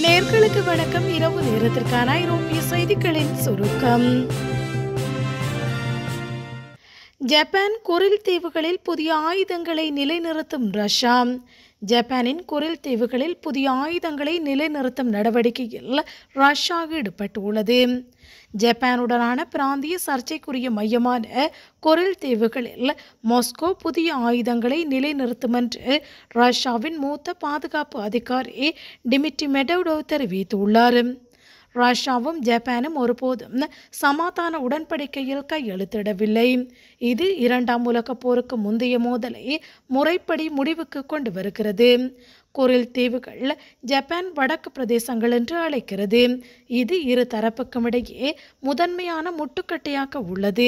நேர்களுக்கு வணக்கம் இரவு நேரத்திற்கான ஐரோப்பிய செய்திகளின் சுருக்கம் ஜப்பான் குரில் தீவுகளில் புதிய ஆயுதங்களை நிலைநிறுத்தும் ரஷ்யா ஜப்பானின் குரில் தீவுகளில் புதிய ஆயுதங்களை நிலைநிறுத்தும் நடவடிக்கையில் ரஷ்யா ஈடுபட்டுள்ளது ஜப்பானுடனான பிராந்திய சர்ச்சைக்குரிய மையமான கொரில் தீவுகளில் மாஸ்கோ புதிய ஆயுதங்களை நிலைநிறுத்தும் என்று ரஷ்யாவின் மூத்த பாதுகாப்பு அதிகாரி டிமிட்ரி மெடவ்டோ தெரிவித்துள்ளார் ரஷ்யாவும் ஜப்பானும் ஒருபோதும் சமாதான உடன்படிக்கையில் கையெழுத்திடவில்லை இது இரண்டாம் உலகப் போருக்கு முந்தைய மோதலை முறைப்படி முடிவுக்கு கொண்டு வருகிறது குரில் தீவுகள் ஜப்பான் வடக்கு பிரதேசங்கள் என்று அழைக்கிறது இது இரு தரப்புக்கும் இடையே முதன்மையான முட்டுக்கட்டையாக உள்ளது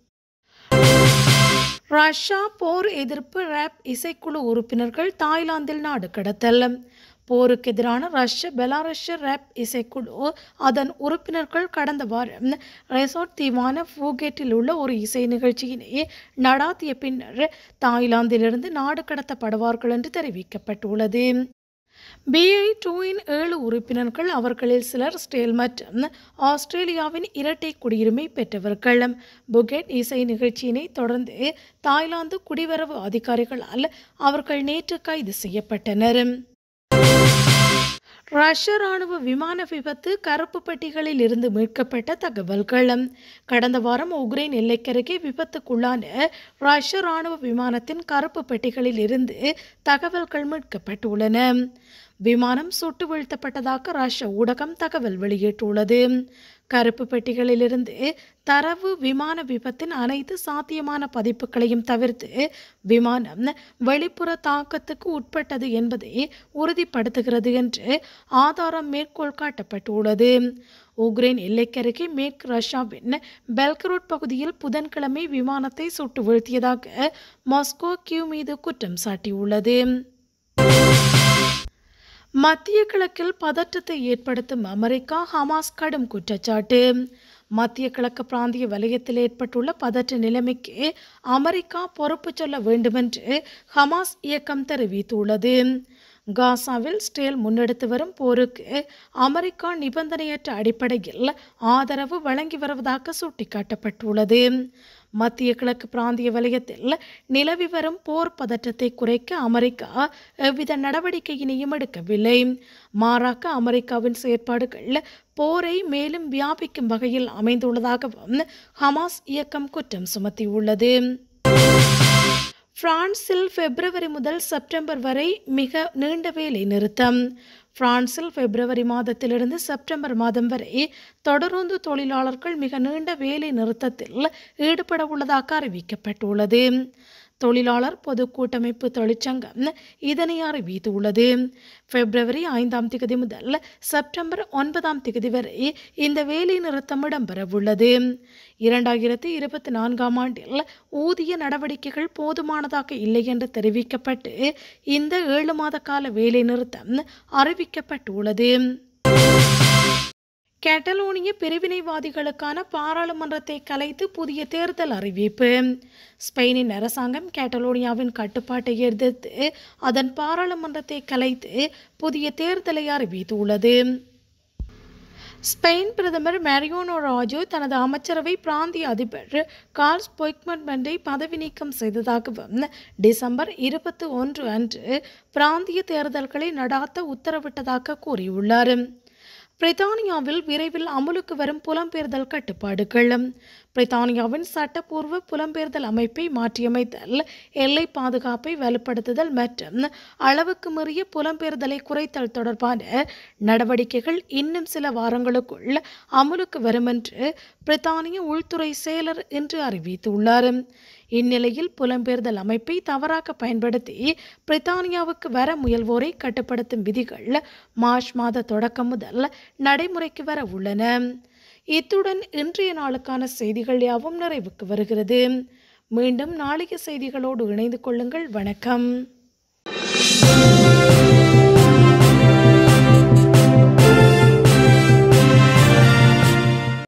ரஷ்யா போர் எதிர்ப்பு ரேப் இசைக்குழு உறுப்பினர்கள் தாய்லாந்தில் நாடு கடத்தல் போருக்கு எதிரான ரஷ்ய பெலாரஷ்ய ரேப் இசைக்குழு அதன் உறுப்பினர்கள் கடந்த வாரம் ரெசார்ட் தீவான ஃபூகேட்டில் உள்ள ஒரு இசை நிகழ்ச்சியினை நடாத்திய பின்னர் தாய்லாந்திலிருந்து நாடு கடத்தப்படுவார்கள் என்று தெரிவிக்கப்பட்டுள்ளது பிஐ டூவின் ஏழு உறுப்பினர்கள் அவர்களில் சிலர் ஸ்டேல் மற்றும் ஆஸ்திரேலியாவின் இரட்டை குடியுரிமை பெற்றவர்கள் புகெட் இசை நிகழ்ச்சியினை தொடர்ந்து தாய்லாந்து குடிவரவு அதிகாரிகளால் அவர்கள் நேற்று கைது செய்யப்பட்டனர் ரஷ்ய ராணுவ விமான விபத்து கருப்பு பெட்டிகளில் இருந்து மீட்கப்பட்ட தகவல்கள் கடந்த வாரம் உக்ரைன் எல்லைக்கருகே விபத்துக்குள்ளான ரஷ்ய ராணுவ விமானத்தின் கருப்பு பெட்டிகளில் இருந்து தகவல்கள் மீட்கப்பட்டுள்ளன விமானம் சுட்டு வீழ்த்தப்பட்டதாக ரஷ்ய ஊடகம் தகவல் வெளியிட்டுள்ளது கருப்பு பெட்டிகளிலிருந்து தரவு விமான விபத்தின் அனைத்து சாத்தியமான பதிப்புகளையும் தவிர்த்து விமானம் வெளிப்புற தாக்கத்துக்கு உட்பட்டது என்பதை உறுதிப்படுத்துகிறது என்று ஆதாரம் மேற்கோள் காட்டப்பட்டுள்ளது உக்ரைன் எல்லைக்கருகே மேற்கு ரஷ்யாவின் பெல்கரோட் பகுதியில் புதன்கிழமை விமானத்தை சுட்டு வீழ்த்தியதாக மாஸ்கோ கியூ மீது குற்றம் சாட்டியுள்ளது மத்திய கிழக்கில் பதற்றத்தை ஏற்படுத்தும் அமெரிக்கா ஹமாஸ் கடும் குற்றச்சாட்டு மத்திய கிழக்கு பிராந்திய வலயத்தில் ஏற்பட்டுள்ள பதற்ற நிலைமைக்கு அமெரிக்கா பொறுப்பு சொல்ல வேண்டுமென்று ஹமாஸ் இயக்கம் தெரிவித்துள்ளது காசாவில் ஸ்டேல் முன்னெடுத்து வரும் போருக்கு அமெரிக்கா நிபந்தனையற்ற அடிப்படையில் ஆதரவு வழங்கி வருவதாக சுட்டிக்காட்டப்பட்டுள்ளது மத்திய கிழக்கு பிராந்திய வலயத்தில் நிலவி வரும் போர் பதற்றத்தை குறைக்க அமெரிக்கா எவ்வித நடவடிக்கையினையும் எடுக்கவில்லை மாறாக அமெரிக்காவின் செயற்பாடுகள் போரை மேலும் வியாபிக்கும் வகையில் அமைந்துள்ளதாகவும் ஹமாஸ் இயக்கம் குற்றம் சுமத்தியுள்ளது பிரான்சில் பிப்ரவரி முதல் செப்டம்பர் வரை மிக நீண்ட வேலை நிறுத்தம் பிரான்சில் பிப்ரவரி மாதத்திலிருந்து செப்டம்பர் மாதம் வரை தொடருந்து தொழிலாளர்கள் மிக நீண்ட வேலை நிறுத்தத்தில் ஈடுபட உள்ளதாக அறிவிக்கப்பட்டுள்ளது தொழிலாளர் பொது கூட்டமைப்பு தொழிற்சங்கம் இதனை அறிவித்துள்ளது பிப்ரவரி ஐந்தாம் திகதி முதல் செப்டம்பர் ஒன்பதாம் திகதி வரை இந்த வேலை நிறுத்தம் இடம்பெறவுள்ளது இரண்டாயிரத்தி இருபத்தி நான்காம் ஆண்டில் ஊதிய நடவடிக்கைகள் போதுமானதாக இல்லை என்று தெரிவிக்கப்பட்டு இந்த ஏழு மாத கால வேலை நிறுத்தம் அறிவிக்கப்பட்டுள்ளது கேட்டலோனிய பிரிவினைவாதிகளுக்கான பாராளுமன்றத்தை கலைத்து புதிய தேர்தல் அறிவிப்பு ஸ்பெயினின் அரசாங்கம் கேட்டலோனியாவின் கட்டுப்பாட்டை எதிர்த்து அதன் பாராளுமன்றத்தை கலைத்து புதிய தேர்தலை அறிவித்துள்ளது ஸ்பெயின் பிரதமர் மேரியோனோ ராஜோ தனது அமைச்சரவை பிராந்திய அதிபர் கார்ல்ஸ் பொய்க்மன்மெண்டை பதவி நீக்கம் செய்ததாகவும் டிசம்பர் இருபத்தி ஒன்று அன்று பிராந்திய தேர்தல்களை நடாத்த உத்தரவிட்டதாக கூறியுள்ளார் பிரித்தானியாவில் விரைவில் அமுலுக்கு வரும் புலம்பெயர்தல் கட்டுப்பாடுகள் பிரித்தானியாவின் சட்டப்பூர்வ புலம்பெயர்தல் அமைப்பை மாற்றியமைத்தல் எல்லை பாதுகாப்பை வலுப்படுத்துதல் மற்றும் அளவுக்கு மீறிய புலம்பெயர்தலை குறைத்தல் தொடர்பான நடவடிக்கைகள் இன்னும் சில வாரங்களுக்குள் அமுலுக்கு வரும் என்று பிரித்தானிய உள்துறை செயலர் இன்று அறிவித்துள்ளார் இந்நிலையில் புலம்பெயர்தல் அமைப்பை தவறாக பயன்படுத்தி பிரித்தானியாவுக்கு வர முயல்வோரை கட்டுப்படுத்தும் விதிகள் மார்ச் மாத தொடக்கம் முதல் நடைமுறைக்கு வர உள்ளன இத்துடன் இன்றைய நாளுக்கான செய்திகள் யாவும் நிறைவுக்கு வருகிறது மீண்டும் நாளைய செய்திகளோடு இணைந்து கொள்ளுங்கள் வணக்கம்